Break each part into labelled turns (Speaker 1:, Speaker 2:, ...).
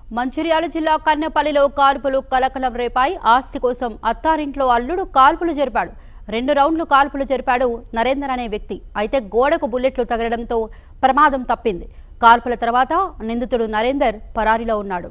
Speaker 1: మంచిర్యాల జిల్లా కన్నెపల్లిలో కాల్పులు కలకలం రేపాయి ఆస్తి కోసం అత్తారింట్లో అల్లుడు కాల్పులు జరిపాడు రెండు రౌండ్లు కాల్పులు జరిపాడు నరేందర్ అనే వ్యక్తి అయితే గోడకు బుల్లెట్లు తగలడంతో ప్రమాదం తప్పింది కాల్పుల తర్వాత నిందితుడు నరేందర్ పరారీలో ఉన్నాడు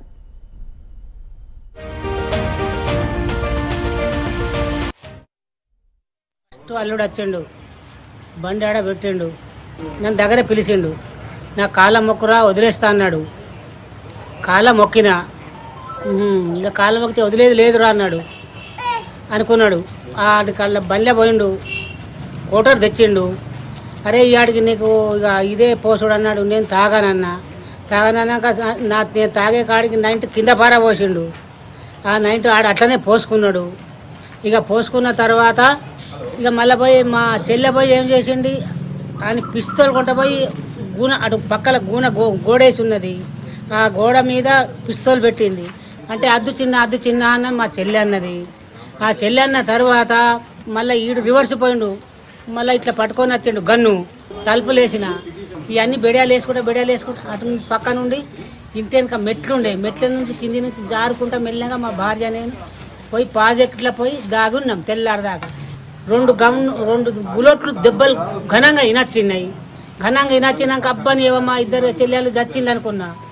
Speaker 2: ఫస్ట్ అల్లుడు వచ్చిండు బండి ఆడ పెట్టిండు నన్ను దగ్గర పిలిచిండు నా కాళ్ళ మొక్కురా వదిలేస్తా అన్నాడు కాళ్ళ మొక్కిన "ఉహుం, ఇక కాళ్ళ మొక్కితే వదిలేదు లేదురా అన్నాడు అనుకున్నాడు ఆడి కళ్ళ బండ్లే పోయిండు కోటర్ తెచ్చిండు అరే ఇయాడికి నీకు ఇక ఇదే పోసుడు అన్నాడు నేను తాగానన్నా తాగానన్నాక నా నేను తాగే కాడికి నైన్ట్ కింద పార పోసిండు ఆ నైన్ట్ ఆడ అట్లనే పోసుకున్నాడు ఇక పోసుకున్న తర్వాత ఇక మళ్ళీ పోయి మా చెల్లె పోయి ఏం చేసిండి ఆయన పిస్తోల్ కొంట పోయి గూన అటు పక్కల గూన గో గోడేసి ఉన్నది ఆ గోడ మీద పిస్తోల్ పెట్టింది అంటే అద్దు చిన్న అద్దు చిన్న అన్న మా చెల్లె అన్నది ఆ చెల్లె అన్న తర్వాత మళ్ళీ ఈడు రివర్స్ పోయిండు మళ్ళీ ఇట్లా పట్టుకొని వచ్చిండు గన్ను తలుపులు వేసిన ఇవన్నీ బెడియాలు వేసుకుంటా బెడియాలు వేసుకుంటా అటు నుంచి పక్క నుండి ఇంటి వెనక మెట్లు ఉండే మెట్ల నుంచి కింది నుంచి జారుకుంటా మెల్లగా మా భార్య నేను పోయి ప్రాజెక్టులో పోయి దాగున్నాం తెల్లారదాకా రెండు గమ్ రెండు బుల్లెట్లు దెబ్బలు ఘనంగా ఇనొచ్చినాయి ఘనంగా ఇనొచ్చినాక అబ్బాని ఏవమ్మా ఇద్దరు చెల్లెలు చచ్చింది అనుకున్నా